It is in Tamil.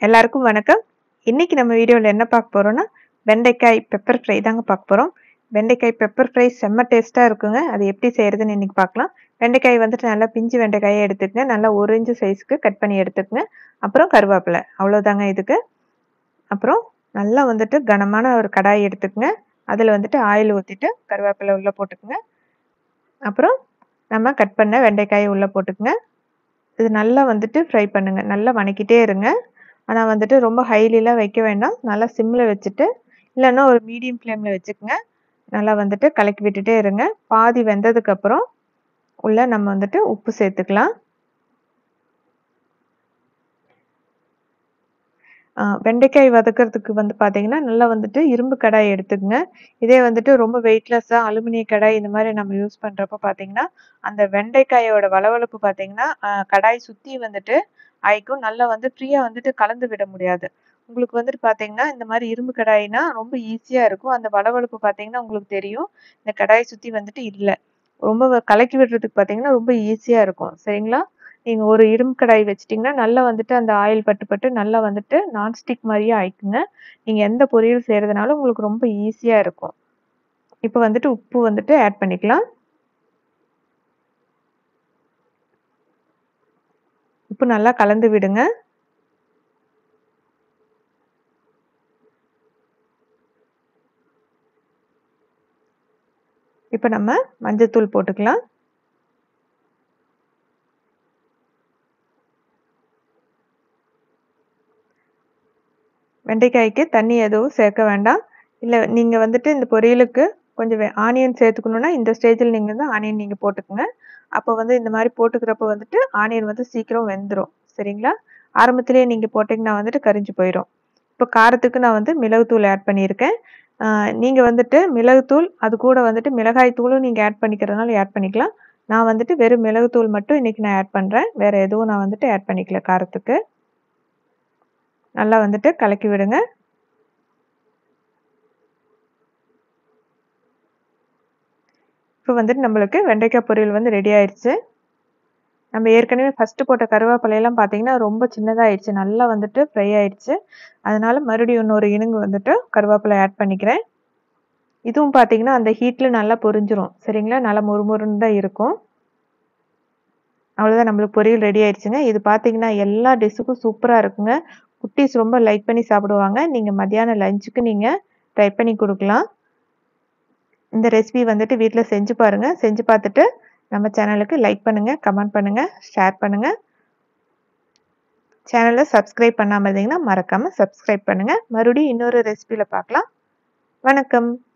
எல்லாருக்கும் வணக்கம் இன்னைக்கு நம்ம வீடியோவில் என்ன பார்க்க போறோம்னா வெண்டைக்காய் பெப்பர் ஃப்ரை தாங்க பார்க்க போறோம் வெண்டைக்காய் பெப்பர் ஃப்ரை செம்ம டேஸ்ட்டாக இருக்குங்க அது எப்படி செய்யறதுன்னு இன்னைக்கு பார்க்கலாம் வெண்டைக்காய் வந்துட்டு நல்லா பிஞ்சு வெண்டைக்காயை எடுத்துக்கங்க நல்லா ஒரு இன்ச்சு சைஸ்க்கு கட் பண்ணி எடுத்துக்கங்க அப்புறம் கருவேப்பிலை அவ்வளோதாங்க இதுக்கு அப்புறம் நல்லா வந்துட்டு கனமான ஒரு கடாய் எடுத்துக்கங்க அதில் வந்துட்டு ஆயில் ஊற்றிட்டு கருவேப்பிலை உள்ளே போட்டுக்குங்க அப்புறம் நம்ம கட் பண்ண வெண்டைக்காயை உள்ளே போட்டுக்குங்க இது நல்லா வந்துட்டு ஃப்ரை பண்ணுங்க நல்லா வணக்கிட்டே இருங்க ஆனால் வந்துட்டு ரொம்ப ஹைலிலாம் வைக்க வேண்டாம் நல்லா சிம்மில் வச்சுட்டு இல்லைன்னா ஒரு மீடியம் ஃப்ளேமில் வச்சுக்கோங்க நல்லா வந்துட்டு கலக்கி விட்டுட்டே இருங்க பாதி வெந்ததுக்கப்புறம் உள்ள நம்ம வந்துட்டு உப்பு சேர்த்துக்கலாம் வெண்டைக்காய் வதக்கிறதுக்கு வந்து பார்த்தீங்கன்னா நல்லா வந்துட்டு இரும்பு கடாய் எடுத்துக்கங்க இதே வந்துட்டு ரொம்ப வெயிட்லெஸ்ஸாக அலுமினிய கடாய் இந்த மாதிரி நம்ம யூஸ் பண்ணுறப்ப பார்த்தீங்கன்னா அந்த வெண்டைக்காயோட வளவளப்பு பார்த்தீங்கன்னா கடாய் சுற்றி வந்துட்டு ஆயிக்கும் நல்லா வந்து ஃப்ரீயாக வந்துட்டு கலந்து விட முடியாது உங்களுக்கு வந்துட்டு பார்த்தீங்கன்னா இந்த மாதிரி இரும்பு கடாயினா ரொம்ப ஈஸியாக இருக்கும் அந்த வளவளப்பு பார்த்தீங்கன்னா உங்களுக்கு தெரியும் இந்த கடாயை சுற்றி வந்துட்டு இல்லை ரொம்ப கலக்கி விடுறதுக்கு பார்த்தீங்கன்னா ரொம்ப ஈஸியாக இருக்கும் சரிங்களா நீங்கள் ஒரு இரும்பு கடாய் வச்சிட்டிங்கன்னா நல்லா வந்துட்டு அந்த ஆயில் பட்டு பட்டு நல்லா வந்துட்டு நான்ஸ்டிக் மாதிரியே ஆயிக்குங்க நீங்கள் எந்த பொரியல் செய்கிறதுனாலும் உங்களுக்கு ரொம்ப ஈஸியாக இருக்கும் இப்போ வந்துட்டு உப்பு வந்துட்டு ஆட் பண்ணிக்கலாம் உப்பு நல்லா கலந்து விடுங்க இப்போ நம்ம மஞ்சத்தூள் போட்டுக்கலாம் வெண்டைக்காய்க்கு தண்ணி எதுவும் சேர்க்க வேண்டாம் இல்லை நீங்கள் வந்துட்டு இந்த பொரியலுக்கு கொஞ்சம் ஆனியன் சேர்த்துக்கணுன்னா இந்த ஸ்டேஜில் நீங்கள் வந்து ஆனியன் நீங்கள் போட்டுக்கோங்க அப்போ வந்து இந்த மாதிரி போட்டுக்கிறப்ப வந்துட்டு ஆனியன் வந்து சீக்கிரம் வெந்துடும் சரிங்களா ஆரம்பத்திலேயே நீங்கள் போட்டிங்கன்னா வந்துட்டு கரிஞ்சு போயிடும் இப்போ காரத்துக்கு நான் வந்து மிளகுத்தூள் ஆட் பண்ணியிருக்கேன் நீங்கள் வந்துட்டு மிளகுத்தூள் அது கூட வந்துட்டு மிளகாய் தூளும் நீங்கள் ஆட் பண்ணிக்கிறதுனால ஆட் பண்ணிக்கலாம் நான் வந்துட்டு வெறும் மிளகுத்தூள் மட்டும் இன்றைக்கி நான் ஆட் பண்ணுறேன் வேறு எதுவும் நான் வந்துட்டு ஆட் பண்ணிக்கல காரத்துக்கு நல்லா வந்துட்டு கலக்கி விடுங்க இப்போ வந்துட்டு நம்மளுக்கு வெண்டைக்காய் பொரியல் வந்து ரெடி ஆயிடுச்சு நம்ம ஏற்கனவே ஃபஸ்ட்டு போட்ட கருவேப்பிலையெல்லாம் பார்த்தீங்கன்னா ரொம்ப சின்னதாகிடுச்சு நல்லா வந்துட்டு ஃப்ரை ஆயிடுச்சு அதனால மறுபடியும் இன்னொரு இனுங்கு வந்துட்டு கருவேப்பிலை ஆட் பண்ணிக்கிறேன் இதுவும் பார்த்தீங்கன்னா அந்த ஹீட்டில் நல்லா பொரிஞ்சிரும் சரிங்களா நல்லா முறுமுறுன்னு தான் இருக்கும் அவ்வளோதான் நம்மளுக்கு பொரியல் ரெடி ஆயிடுச்சுங்க இது பார்த்தீங்கன்னா எல்லா டிஷ்ஷுக்கும் சூப்பராக இருக்குங்க குட்டீஸ் ரொம்ப லைக் பண்ணி சாப்பிடுவாங்க நீங்கள் மத்தியானம் லஞ்சுக்கு நீங்கள் ட்ரை பண்ணி கொடுக்கலாம் இந்த ரெசிபி வந்துட்டு வீட்டில் செஞ்சு பாருங்கள் செஞ்சு பார்த்துட்டு நம்ம சேனலுக்கு லைக் பண்ணுங்கள் கமெண்ட் பண்ணுங்கள் ஷேர் பண்ணுங்கள் சேனலை சப்ஸ்கிரைப் பண்ணாமல் இருந்தீங்கன்னா மறக்காமல் சப்ஸ்கிரைப் பண்ணுங்கள் மறுபடியும் இன்னொரு ரெசிபியில் பார்க்கலாம் வணக்கம்